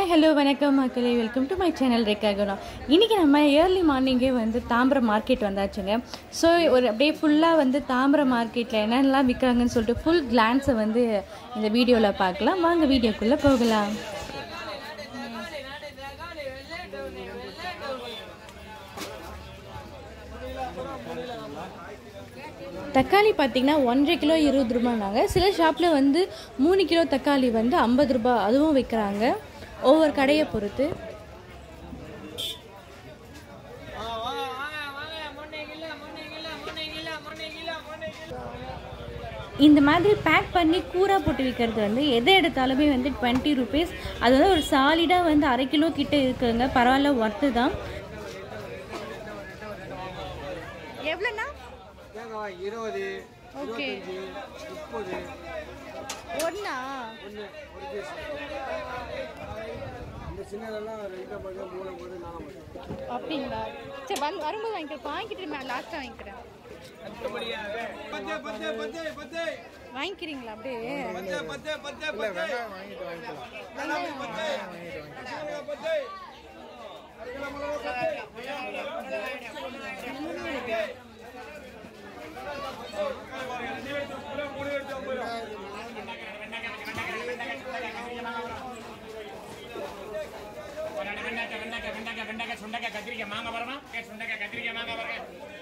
hi hello வணக்கம் மக்களே welcome to my channel ரேக்கா குணம் இன்றைக்கி நம்ம ஏர்லி மார்னிங்கே வந்து தாம்பரம் மார்க்கெட் வந்தாச்சுங்க ஸோ ஒரு அப்படியே ஃபுல்லாக வந்து தாம்பரம் மார்க்கெட்டில் என்னென்னலாம் விற்கிறாங்கன்னு சொல்லிட்டு ஃபுல் கிளான்ஸை வந்து இந்த வீடியோவில் பார்க்கலாம் வாங்க வீடியோக்குள்ளே போகலாம் தக்காளி பார்த்தீங்கன்னா ஒன்றரை கிலோ இருபது ரூபாய்னாங்க சில ஷாப்பில் வந்து மூணு கிலோ தக்காளி வந்து ஐம்பது ரூபாய் அதுவும் விற்கிறாங்க ஒவ்வொரு கடையை பொறுத்து இந்த மாதிரி பேக் பண்ணி கூரா போட்டு விற்கிறது வந்து எதை எடுத்தாலுமே வந்து டுவெண்ட்டி ருபீஸ் அது வந்து ஒரு சாலிடாக வந்து அரை கிலோ கிட்ட இருக்குங்க பரவாயில்ல ஒர்த்து தான் எவ்வளோண்ணா தேங்காய் இருபது ஓகே இருபத்தஞ்சு முப்பது ஒன்றா ஒன்று ஒரு பீஸ் இந்த சின்னதெல்லாம் ரெண்டு பக்கம் மூணு போது நாலு பக்கம் அப்படிங்களா சரி வந்து வரும்போது வாங்கிக்கிறேன் வாங்கிட்டு லாஸ்ட்டாக வாங்கிக்கிறேன் பத்து பத்து பத்து பத்து வாங்கிக்கிறீங்களா அப்படியே பத்து பத்து பத்து பத்து வாங்கிட்டு வாங்கிக்கலாம் பத்து பத்து வெண்டைக்காய் வெண்டைக்காய் வெண்டைக்காய் வெண்டைக்காய் சுண்டைக்காய் கத்திரிக்காய் மாங்காய் பாருமா சுண்டைக்காய் கத்திரிக்காய் மாங்காய் பாருங்க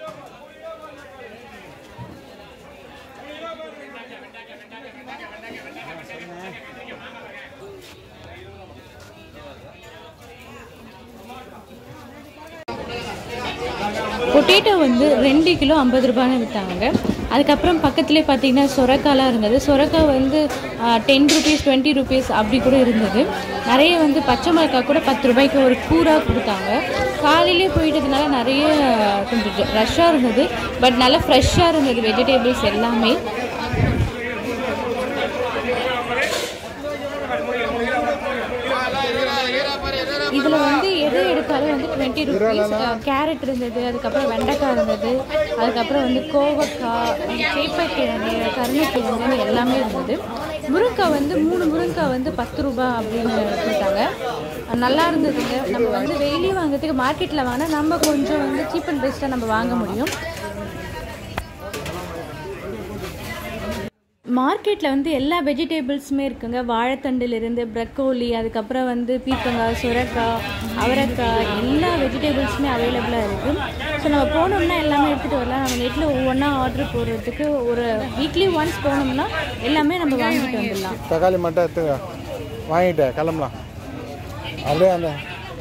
பொட்டேட்டோ வந்து ரெண்டு கிலோ ஐம்பது ரூபான்னு விற்றாங்க அதுக்கப்புறம் பக்கத்துலேயே பார்த்தீங்கன்னா சொரக்காலாம் இருந்தது சொரக்காய் வந்து டென் ருபீஸ் டுவெண்ட்டி ருபீஸ் அப்படி கூட இருந்தது நிறைய வந்து பச்சை மிளகாய் கூட பத்து ரூபாய்க்கு ஒரு கூரா கொடுத்தாங்க காலையிலே போயிட்டதுனால நிறைய கொஞ்சம் ரஷ்ஷாக இருந்தது பட் நல்லா ஃப்ரெஷ்ஷாக இருந்தது வெஜிடபிள்ஸ் எல்லாமே இதில் வந்து எது எடுத்தாலும் வந்து டுவெண்ட்டி ருபீஸ் கேரட் இருந்தது அதுக்கப்புறம் வெண்டைக்காய் இருந்தது அதுக்கப்புறம் வந்து கோவக்காய் சேப்பக்கிழங்கு கருணைக்கிழங்கு எல்லாமே இருந்தது முருங்கைக்காய் வந்து மூணு முருங்கைக்காய் வந்து பத்து ரூபாய் அப்படின்னு கொடுத்தாங்க நல்லா இருந்ததுங்க நம்ம வந்து டெய்லி வாங்குறதுக்கு மார்க்கெட்டில் வாங்கினா நம்ம கொஞ்சம் வந்து சீப் அண்ட் பெஸ்ட்டாக நம்ம வாங்க முடியும் மார்க்கெட்டில் வந்து எல்லா வெஜிடபிள்ஸுமே இருக்குங்க வாழைத்தண்டுலேருந்து ப்ரக்கோலி அதுக்கப்புறம் வந்து பீர்க்கங்காய் சுரக்காய் அவரைக்காய் எல்லா வெஜிடபிள்ஸுமே அவைலபிளாக இருக்குது ஸோ நம்ம போனோம்னா எல்லாமே எடுத்துகிட்டு வரலாம் நம்ம நெட்டில் ஒவ்வொன்றா ஆர்டர் போடுறதுக்கு ஒரு வீக்லி ஒன்ஸ் போனோம்னா எல்லாமே நம்ம வாங்கிட்டு வந்துடலாம் தக்காளி மட்டும் எடுத்துங்க வாங்கிட்டேன் கிளம்பலாம் அப்படியே அந்த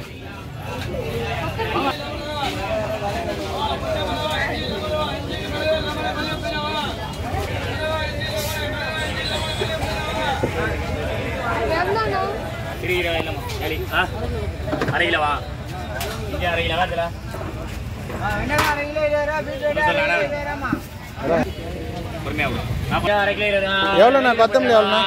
இரு இரு இல்லைம்மா சரி ஆ அரை கிலோவா இங்கே அரை கிலோவா இதில் பொறுமையாக அரை கிலோ இருபதா எவ்வளோண்ணா கொத்தமல்லி எவ்வளோண்ணா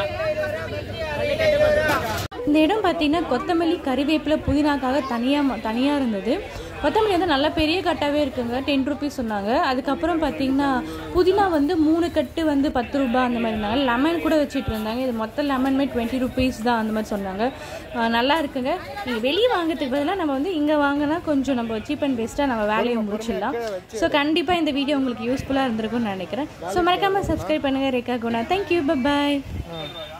இந்த இடம் பார்த்தீங்கன்னா கொத்தமல்லி கறிவேப்பிலை புதினாக்காக தனியாக தனியாக இருந்தது கொத்தமல்லி வந்து நல்ல பெரிய கட்டாகவே இருக்குங்க டென் ருபீஸ் சொன்னாங்க அதுக்கப்புறம் பார்த்தீங்கன்னா புதினா வந்து மூணு கட்டு வந்து பத்து ரூபாய் அந்த மாதிரி இருந்தாங்க லெமன் கூட வச்சுட்டு இருந்தாங்க இது மொத்த லெமனுமே டுவெண்ட்டி ருபீஸ் தான் அந்த மாதிரி சொன்னாங்க அஹ் நல்லா இருக்குங்க நீங்கள் வெளியே வாங்குறதுக்கு பதிலாக நம்ம வந்து இங்கே வாங்கினா கொஞ்சம் நம்ம சீப் அண்ட் பெஸ்ட்டாக நம்ம வேலையை முடிச்சிடலாம் ஸோ கண்டிப்பாக இந்த வீடியோ உங்களுக்கு யூஸ்ஃபுல்லாக இருந்திருக்கும்னு நினைக்கிறேன் ஸோ மறக்காமல் சப்ஸ்கிரைப் பண்ணுங்கள் ரேகா குணா தேங்க்யூ பாய்